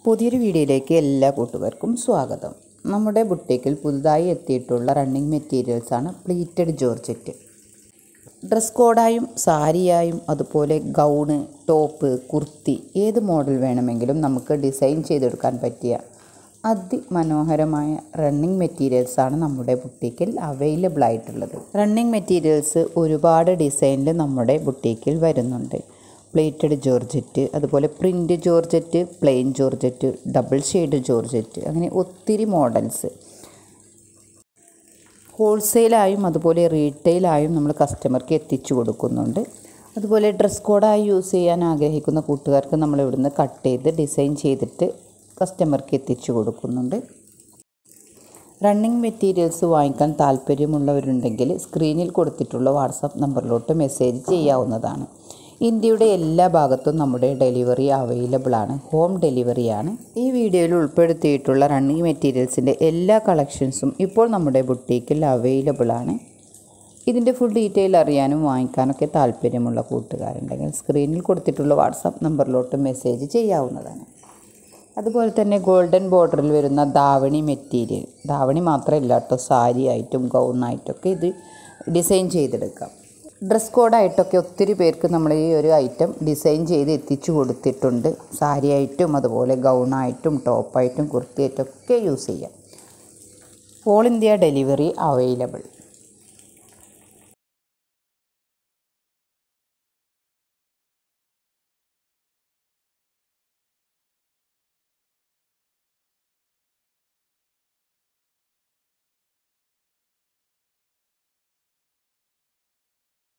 പുതിയൊരു വീഡിയോയിലേക്ക് എല്ലാ കൂട്ടുകാർക്കും സ്വാഗതം നമ്മുടെ ബുട്ടീക്കിൽ പുതുതായി എത്തിയിട്ടുള്ള റണ്ണിങ് മെറ്റീരിയൽസാണ് പ്ലീറ്റഡ് ജോർജറ്റ് ഡ്രസ് കോഡായും സാരിയായും അതുപോലെ ഗൗണ് ടോപ്പ് കുർത്തി ഏത് മോഡൽ വേണമെങ്കിലും നമുക്ക് ഡിസൈൻ ചെയ്തെടുക്കാൻ പറ്റിയ അതിമനോഹരമായ റണ്ണിങ് മെറ്റീരിയൽസാണ് നമ്മുടെ ബുട്ടീക്കിൽ അവൈലബിൾ ആയിട്ടുള്ളത് റണ്ണിങ് മെറ്റീരിയൽസ് ഒരുപാട് ഡിസൈനിൽ നമ്മുടെ ബുട്ടീക്കിൽ വരുന്നുണ്ട് പ്ലേറ്റഡ് ജോർജറ്റ് അതുപോലെ print georgette plain georgette double shade georgette അങ്ങനെ ഒത്തിരി മോഡൽസ് ഹോൾസെയിലായും അതുപോലെ റീറ്റെയിലായും നമ്മൾ കസ്റ്റമർക്ക് എത്തിച്ചു കൊടുക്കുന്നുണ്ട് അതുപോലെ ഡ്രസ് കോഡായി യൂസ് ചെയ്യാൻ ആഗ്രഹിക്കുന്ന കൂട്ടുകാർക്ക് നമ്മൾ ഇവിടുന്ന് കട്ട് ചെയ്ത് ഡിസൈൻ ചെയ്തിട്ട് കസ്റ്റമർക്ക് എത്തിച്ചു കൊടുക്കുന്നുണ്ട് റണ്ണിങ് മെറ്റീരിയൽസ് വാങ്ങിക്കാൻ താല്പര്യമുള്ളവരുണ്ടെങ്കിൽ സ്ക്രീനിൽ കൊടുത്തിട്ടുള്ള വാട്സാപ്പ് നമ്പറിലോട്ട് മെസ്സേജ് ചെയ്യാവുന്നതാണ് ഇന്ത്യയുടെ എല്ലാ ഭാഗത്തും നമ്മുടെ ഡെലിവറി അവൈലബിൾ ആണ് ഹോം ഡെലിവറിയാണ് ഈ വീഡിയോയിൽ ഉൾപ്പെടുത്തിയിട്ടുള്ള റണ്ണിങ് മെറ്റീരിയൽസിൻ്റെ എല്ലാ കളക്ഷൻസും ഇപ്പോൾ നമ്മുടെ ബുട്ടീക്കിൽ അവൈലബിൾ ആണ് ഇതിൻ്റെ ഫുൾ ഡീറ്റെയിൽ അറിയാനും വാങ്ങിക്കാനൊക്കെ താല്പര്യമുള്ള കൂട്ടുകാരുണ്ടെങ്കിൽ സ്ക്രീനിൽ കൊടുത്തിട്ടുള്ള വാട്സാപ്പ് നമ്പറിലോട്ട് മെസ്സേജ് ചെയ്യാവുന്നതാണ് അതുപോലെ തന്നെ ഗോൾഡൻ ബോർഡറിൽ വരുന്ന ദാവണി മെറ്റീരിയൽ ദാവണി മാത്രമല്ല കേട്ടോ സാരി ആയിട്ടും ഗൗണായിട്ടൊക്കെ ഇത് ഡിസൈൻ ചെയ്തെടുക്കാം ഡ്രസ് കോഡായിട്ടൊക്കെ ഒത്തിരി പേർക്ക് നമ്മൾ ഈ ഒരു ഐറ്റം ഡിസൈൻ ചെയ്ത് എത്തിച്ചു കൊടുത്തിട്ടുണ്ട് സാരി ആയിട്ടും അതുപോലെ ഗൗണായിട്ടും ടോപ്പായിട്ടും കുർത്തിയായിട്ടും ഒക്കെ യൂസ് ചെയ്യാം ഓൾ ഇന്ത്യ ഡെലിവറി അവൈലബിൾ